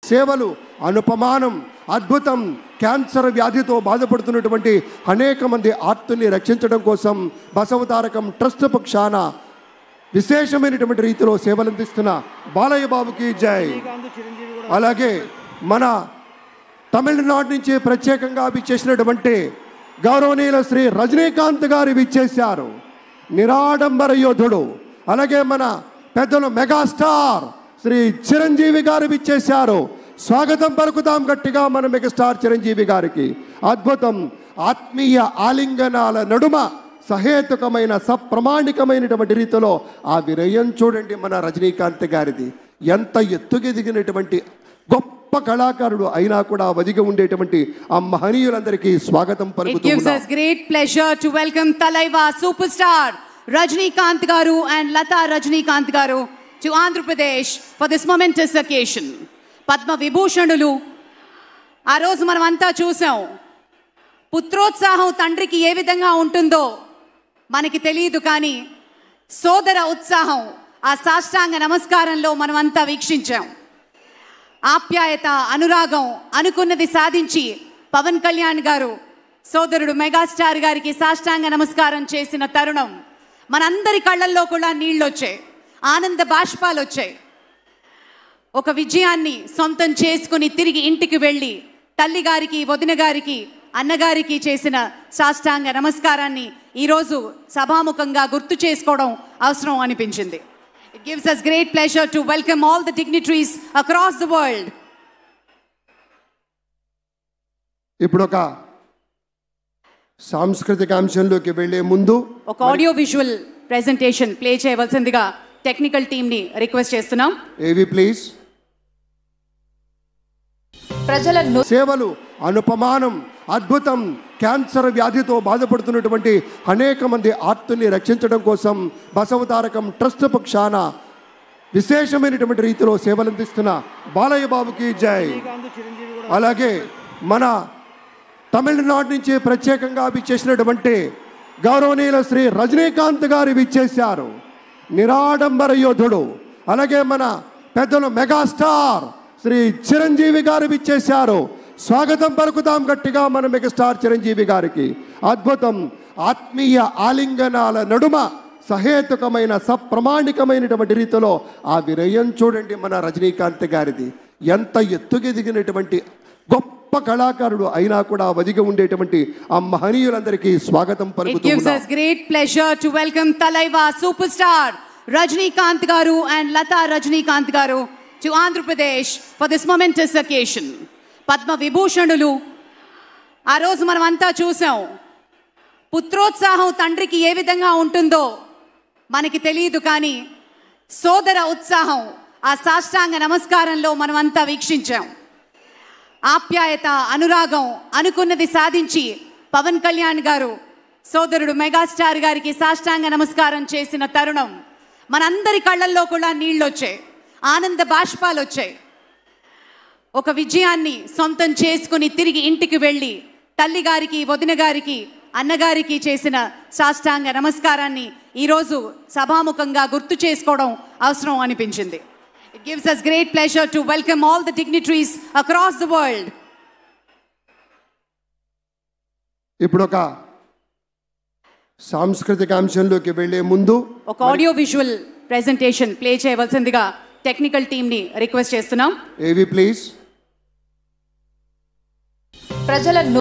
సేవలు అనుపమానం అద్భుతం క్యాన్సర్ వ్యాధితో బాధపడుతున్నటువంటి అనేక మంది ఆర్తుల్ని రక్షించడం కోసం బసవతారకం ట్రస్ట్ పక్షాన విశేషమైనటువంటి రీతిలో సేవలు అందిస్తున్న బాలయ్య బాబుకి జై అలాగే మన తమిళనాడు నుంచి ప్రత్యేకంగా విచ్చేసినటువంటి గౌరవనీయుల శ్రీ రజనీకాంత్ గారు విచ్చేశారు నిరాడంబర యోధుడు అలాగే మన పెద్దలు మెగాస్టార్ శ్రీ చిరంజీవి గారు విచ్చేశారు స్వాగతం పలుకుతాం గట్టిగా మన మెగాస్టార్ చిరంజీవి గారికి అద్భుతం ఆత్మీయ ఆలింగనాల నడుమ సహేతుకమైన సప్రమాణికమైనటువంటి రీతిలో ఆ వినయం చూడండి మన రజనీకాంత్ గారిది ఎంత ఎత్తుకెదిగినటువంటి గొప్ప కళాకారుడు అయినా కూడా వదిగి ఉండేటువంటి ఆ మహనీయులందరికీ స్వాగతం It పలుకుతూ gives ఉన్నాం. us great pleasure to welcome Talaiva superstar Rajnikant Garu and Lata Rajnikant Garu to Andhra Pradesh for this momentous occasion. Padma విభూషణులు ఆ రోజు మనం అంతా చూసాం పుత్రోత్సాహం తండ్రికి ఏ విధంగా ఉంటుందో మనకి తెలియదు కానీ సోదర ఉత్సాహం ఆ సాష్టాంగ నమస్కారంలో మనమంతా వీక్షించాం ఆప్యాయత అనురాగం అనుకున్నది సాధించి పవన్ కళ్యాణ్ గారు సోదరుడు మెగాస్టార్ గారికి సాష్టాంగ నమస్కారం చేసిన తరుణం మనందరి కళ్ళల్లో కూడా నీళ్ళు వచ్చాయి ఆనంద బాష్పాలు వచ్చాయి ఒక విజయాన్ని సొంతం చేసుకుని తిరిగి ఇంటికి వెళ్ళి తల్లి గారికి వదిన గారికి అన్నగారికి చేసిన సాష్టాంగ నమస్కారాన్ని ఈరోజు సభాముఖంగా గుర్తు చేసుకోవడం అవసరం అనిపించింది it gives us great pleasure to welcome all the dignitaries across the world ఇప్పుడు ఒక సాంస్కృతిక అంశంలోకి వెళ్లే ముందు ఒక ఆడియో విజువల్ ప్రెజెంటేషన్ ప్లే చేయవలసిందిగా టెక్నికల్ టీంని రిక్వెస్ట్ చేస్తున్నాం ఏవి ప్లీజ్ ప్రజల ను- సేవలు అనుపమానం అద్భుతం క్యాన్సర్ వ్యాధితో బాధపడుతున్నటువంటి అనేక మంది ఆర్తుల్ని రక్షించడం కోసం బసవతారకం ట్రస్ట్ పక్షాన విశేషమైనటువంటి రీతిలో సేవలు అందిస్తున్న బాలయ్య బాబుకి జై అలాగే మన తమిళనాడు నుంచి ప్రత్యేకంగా విచ్చేసినటువంటి గౌరవనీయుల శ్రీ రజనీకాంత్ గారు విచ్చేశారు నిరాడంబర యోధుడు అలాగే మన పెద్దలు మెగాస్టార్ శ్రీ చిరంజీవి గారు విచ్చేశారు స్వాగతం పలుకుతాం గట్టిగా మన మెగాస్టార్ చిరంజీవి గారికి అద్భుతం ఆత్మీయ ఆలింగనాల నడుమ సహేతుకమైన సప్రమాణికమైనటువంటి రీతిలో ఆ వినయం చూడండి మన రజనీకాంత్ గారిది ఎంత ఎత్తుకెదిగినటువంటి గొప్ప కళాకారుడు అయినా కూడా వదిగి ఉండేటువంటి ఆ మహనీయులందరికీ స్వాగతం It పలుకుతూ gives ఉన్నాం. us great pleasure to welcome Talaiva superstar Rajnikant Garu and Lata Rajnikant Garu to Andhra Pradesh for this momentous occasion. Padma విభూషణులు ఆ రోజు మనం అంతా చూసాం పుత్రోత్సాహం తండ్రికి ఏ విధంగా ఉంటుందో మనకి తెలియదు కానీ సోదర ఉత్సాహం ఆ సాష్టాంగ నమస్కారంలో మనమంతా వీక్షించాం ఆప్యాయత అనురాగం అనుకున్నది సాధించి పవన్ కళ్యాణ్ గారు సోదరుడు మెగాస్టార్ గారికి సాష్టాంగ నమస్కారం చేసిన తరుణం మనందరి కళ్ళల్లో కూడా నీళ్ళు వచ్చాయి ఆనంద బాష్పాలు వచ్చాయి ఒక విజయాన్ని సొంతం చేసుకుని తిరిగి ఇంటికి వెళ్ళి తల్లి గారికి వదిన గారికి అన్నగారికి చేసిన సాష్టాంగ నమస్కారాన్ని ఈరోజు సభాముఖంగా గుర్తు చేసుకోవడం అవసరం అనిపించింది it gives us great pleasure to welcome all the dignitaries across the world ఇప్పుడు ఒక సాంస్కృతిక అంశంలోకి వెళ్లే ముందు ఒక ఆడియో విజువల్ ప్రెజెంటేషన్ ప్లే చేయవలసిందిగా టెక్నికల్ టీంని రిక్వెస్ట్ చేస్తున్నాం ఏవి ప్లీజ్ ప్రజల ను-